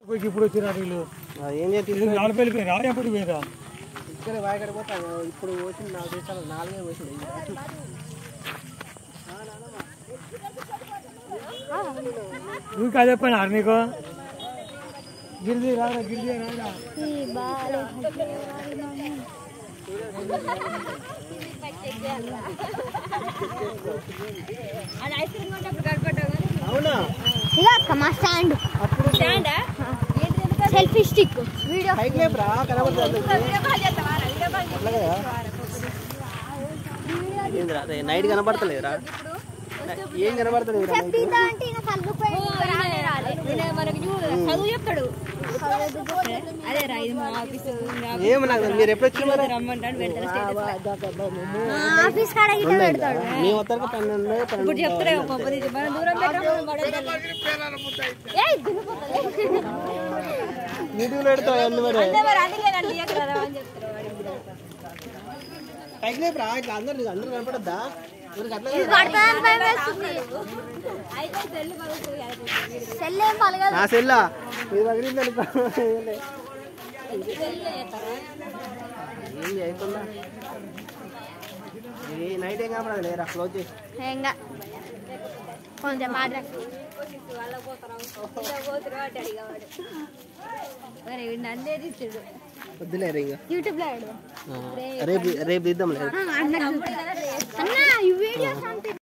ఇప్పుడు వచ్చిన వీళ్ళు ఏం చేసి నాలుగు పేరు పోయిరా ఎప్పుడు పోయిరా ఇక్కడ వాయకడ పోతాను ఇప్పుడు పోసింది నాలుగు దేశాలు నాలుగే పోసింది నువ్వు అదే పని ఆరు నీకు గిరిది రారా గిరిది రారా అవునా ఇక అక్క మా స్టాండ్ సెల్ఫీ స్టిక్ వీడియో పైకి లేపురా కనబడుతుంది ఏందిరా అదే నైట్ కనబడతలేదురా ఏం కనబడతలేదురా నైట్ చెప్పిందా అంటే ఈయన తగ్గిపోయింది రానే రాలే. చదువు చెప్తాడు అదే రా ఇది మా ఆఫీస్ ఏం నాకు మీరు ఎప్పుడు వచ్చి మరి రమ్మంటాడు పెడతాడు స్టేటస్ మా ఆఫీస్ కాడ గిట్ల పెడతాడు మీ వద్దకు పన్నెండు ఇప్పుడు పన్నెండు చెప్తారే గొప్ప తీసి మనం దూరం పెట్టాం మనం పడేద్దాం. ఏయ్, దున్నపోతుంది. వీడియోలు పెడతావు అన్ని మరి అంటే మరి అందుకే నన్ను ఇయ్యకు కదా అని చెప్తారు వాడికి. పైకి లేపురా ఇట్లా అందరు అందరూ కనపడద్దా ఊరికి అట్లా ఇది పడతాదని భయం వేస్తుంది. అయితే సెల్లు పలుకుతుంది అయిపోతుంది. సెల్ ఏం పలగదు నా సెల్లా ఇది పగిలింది అనుకో సెల్లు చేస్తారా? ఏం చేయకుండా ఏ నైట్ ఏం కనపడదు లేరా క్లోజ్ చేసి ఏంగా కొంచెం మాట వాళ్ళ పోతారా ఇలా పోతురా అంటే అడిగేవాడు మరి వీడు నన్నే తీస్తాడు వద్దులేరు ఇంకా యూట్యూబ్ లో పెడదాం. రేపు రేపు తీద్దాం లేదు అన్న ఈ వీడియోస్ అంతే